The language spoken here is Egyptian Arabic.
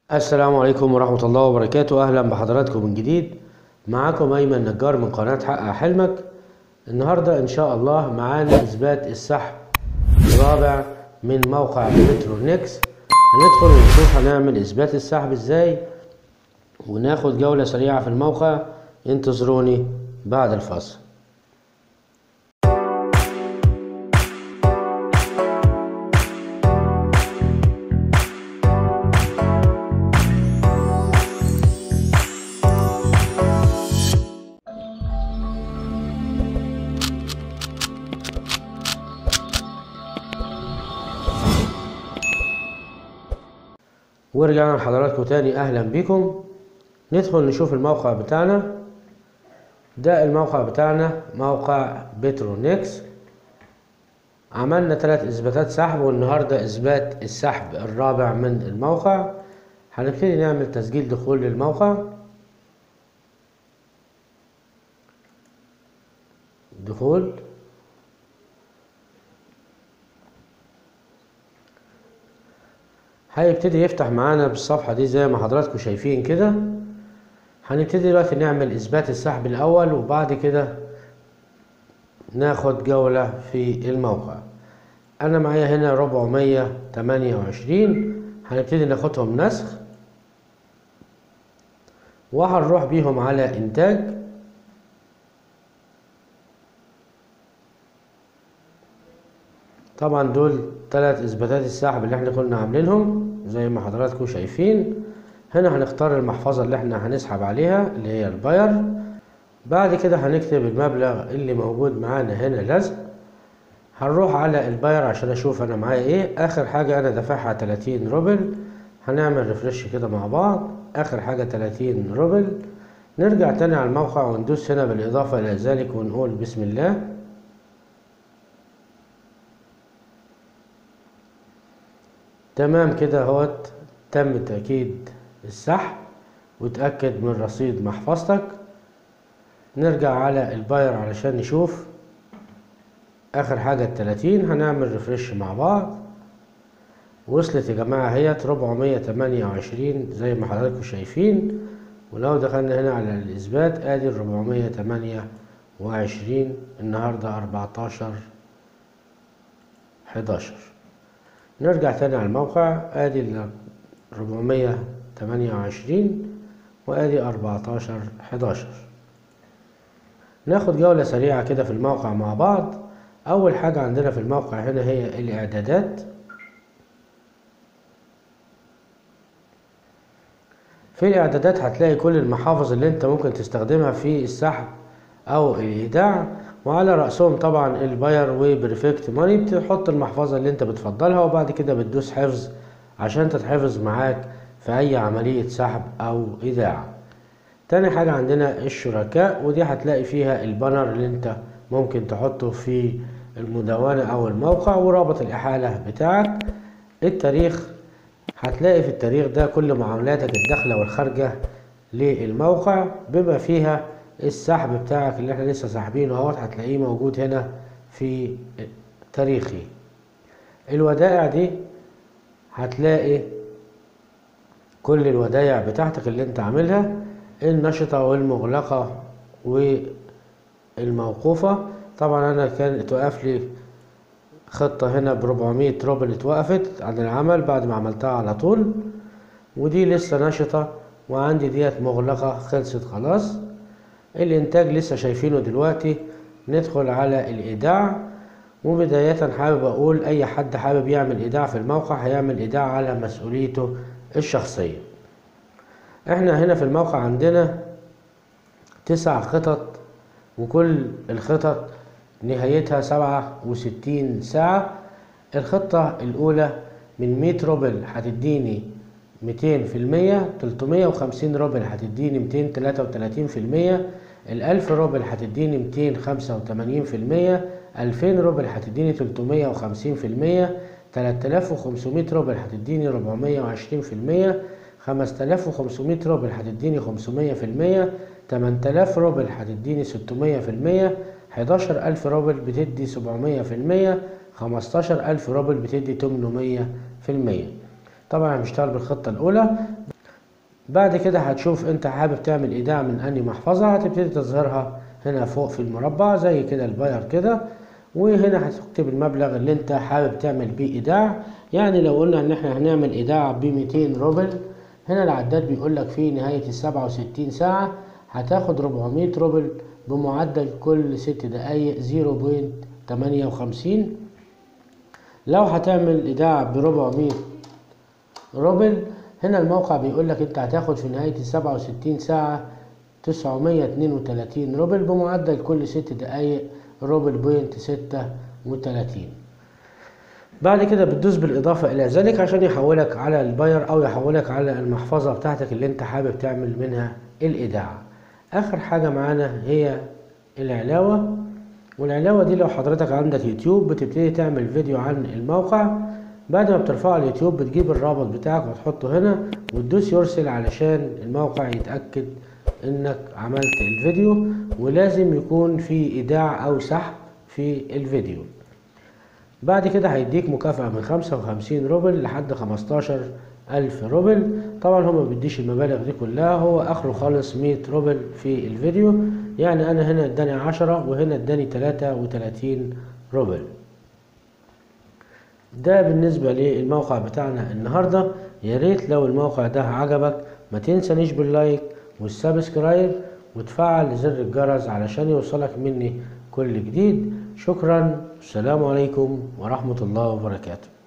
السلام عليكم ورحمة الله وبركاته أهلا بحضراتكم من جديد معاكم أيمن نجار من قناة حقق حلمك النهاردة إن شاء الله معانا إثبات السحب الرابع من موقع بترونكس هندخل ونشوف هنعمل إثبات السحب إزاي وناخد جولة سريعة في الموقع انتظروني بعد الفاصل ورجعنا لحضراتكم تاني اهلا بكم ندخل نشوف الموقع بتاعنا ده الموقع بتاعنا موقع بترونكس عملنا ثلاث اثباتات سحب والنهارده اثبات السحب الرابع من الموقع هنبتدي نعمل تسجيل دخول للموقع دخول هيبتدي يفتح معانا بالصفحة دي زي ما حضراتكم شايفين كده هنبتدي دلوقتي نعمل إثبات السحب الأول وبعد كده ناخد جولة في الموقع أنا معايا هنا ربعمية تمانية وعشرين هنبتدي ناخدهم نسخ وهنروح بيهم على إنتاج طبعا دول ثلاث اثباتات السحب اللي احنا كنا عاملينهم زي ما حضراتكم شايفين هنا هنختار المحفظة اللي احنا هنسحب عليها اللي هي الباير بعد كده هنكتب المبلغ اللي موجود معانا هنا لزق هنروح على الباير عشان اشوف انا معايا ايه اخر حاجة انا دافعها 30 روبل هنعمل ريفرش كده مع بعض اخر حاجة 30 روبل نرجع تاني على الموقع وندوس هنا بالاضافة الى ذلك ونقول بسم الله تمام كده اهوت تم تأكيد السحب وتأكد من رصيد محفظتك نرجع على الباير علشان نشوف آخر حاجة التلاتين هنعمل ريفرش مع بعض وصلت يا جماعة اهيت ربعمية تمانية وعشرين زي ما حضراتكم شايفين ولو دخلنا هنا على الإثبات آدي الربعمية تمانية وعشرين النهاردة أربعتاشر حداشر نرجع تاني على الموقع ادي ال 428 وادي 14 11 ناخد جولة سريعة كده في الموقع مع بعض اول حاجة عندنا في الموقع هنا هي الاعدادات في الاعدادات هتلاقي كل المحافظ اللي انت ممكن تستخدمها في السحب او الايداع وعلى رأسهم طبعا الباير وبريفكت ماني بتحط المحفظة اللي انت بتفضلها وبعد كده بتدوس حفظ عشان تتحفظ معاك في اي عملية سحب او ايداع تاني حاجة عندنا الشركاء ودي هتلاقي فيها البانر اللي انت ممكن تحطه في المدونة او الموقع ورابط الاحالة بتاعك التاريخ هتلاقي في التاريخ ده كل معاملاتك الداخلة والخارجة للموقع بما فيها السحب بتاعك اللي احنا لسه ساحبينه اهوت هتلاقيه موجود هنا في تاريخي الودائع دي هتلاقي كل الودائع بتاعتك اللي انت عاملها النشطة والمغلقة والموقوفة طبعا انا كان اتوقف لي خطة هنا بربعمية روبل اتوقفت عن العمل بعد ما عملتها على طول ودي لسه نشطة وعندي ديت مغلقة خلصت خلاص الانتاج لسه شايفينه دلوقتي ندخل على الايداع وبداية حابب اقول اي حد حابب يعمل ايداع في الموقع هيعمل ايداع على مسؤوليته الشخصية احنا هنا في الموقع عندنا تسع خطط وكل الخطط نهايتها سبعة وستين ساعة الخطة الاولى من مية روبل هتديني ميتين في المية تلتمية وخمسين روبل هتديني ميتين تلاتة وتلاتين في المية الألف روبل هتديني ميتين خمسة وتمانين في المية ألفين روبل هتديني تلتمية وخمسين في المية تلات آلاف وخمسمية روبل هتديني ربعمية وعشرين في المية خمس آلاف وخمسمية روبل هتديني خمسمية في المية تمن آلاف روبل هتديني ستمية في المية حداشر ألف روبل بتدي سبعمية في المية خمستاشر ألف روبل بتدي تمنمية في المية طبعا هنشتغل بالخطة الأولى بعد كده هتشوف انت حابب تعمل ايداع من انهي محفظة هتبتدي تظهرها هنا فوق في المربع زي كده الباير كده وهنا هتكتب المبلغ اللي انت حابب تعمل بيه ايداع يعني لو قلنا ان احنا هنعمل ايداع ب 200 روبل هنا العداد بيقول لك في نهاية ال 67 ساعة هتاخد 400 روبل بمعدل كل ست دقايق 0.58 لو هتعمل ايداع ب 400 روبل هنا الموقع بيقول لك انت هتاخد في نهاية ال 67 ساعة 932 روبل بمعدل كل ست دقايق روبل بوينت ستة وتلاتين بعد كده بتدوس بالإضافة إلى ذلك عشان يحولك على الباير أو يحولك على المحفظة بتاعتك اللي أنت حابب تعمل منها الإيداع آخر حاجة معانا هي العلاوة والعلاوة دي لو حضرتك عندك يوتيوب بتبتدي تعمل فيديو عن الموقع بعد ما بترفعه على اليوتيوب بتجيب الرابط بتاعك وتحطه هنا وتدوس يرسل علشان الموقع يتأكد انك عملت الفيديو ولازم يكون في ايداع او سحب في الفيديو بعد كده هيديك مكافأة من خمسة وخمسين روبل لحد خمستاشر ألف روبل طبعا هو ما بيديش المبالغ دي كلها هو آخره خالص مية روبل في الفيديو يعني أنا هنا اداني عشرة وهنا اداني تلاتة وتلاتين روبل ده بالنسبة للموقع بتاعنا النهاردة يا ريت لو الموقع ده عجبك ما تنسانيش باللايك والسبسكرايب وتفعل زر الجرس علشان يوصلك مني كل جديد شكرا السلام عليكم ورحمة الله وبركاته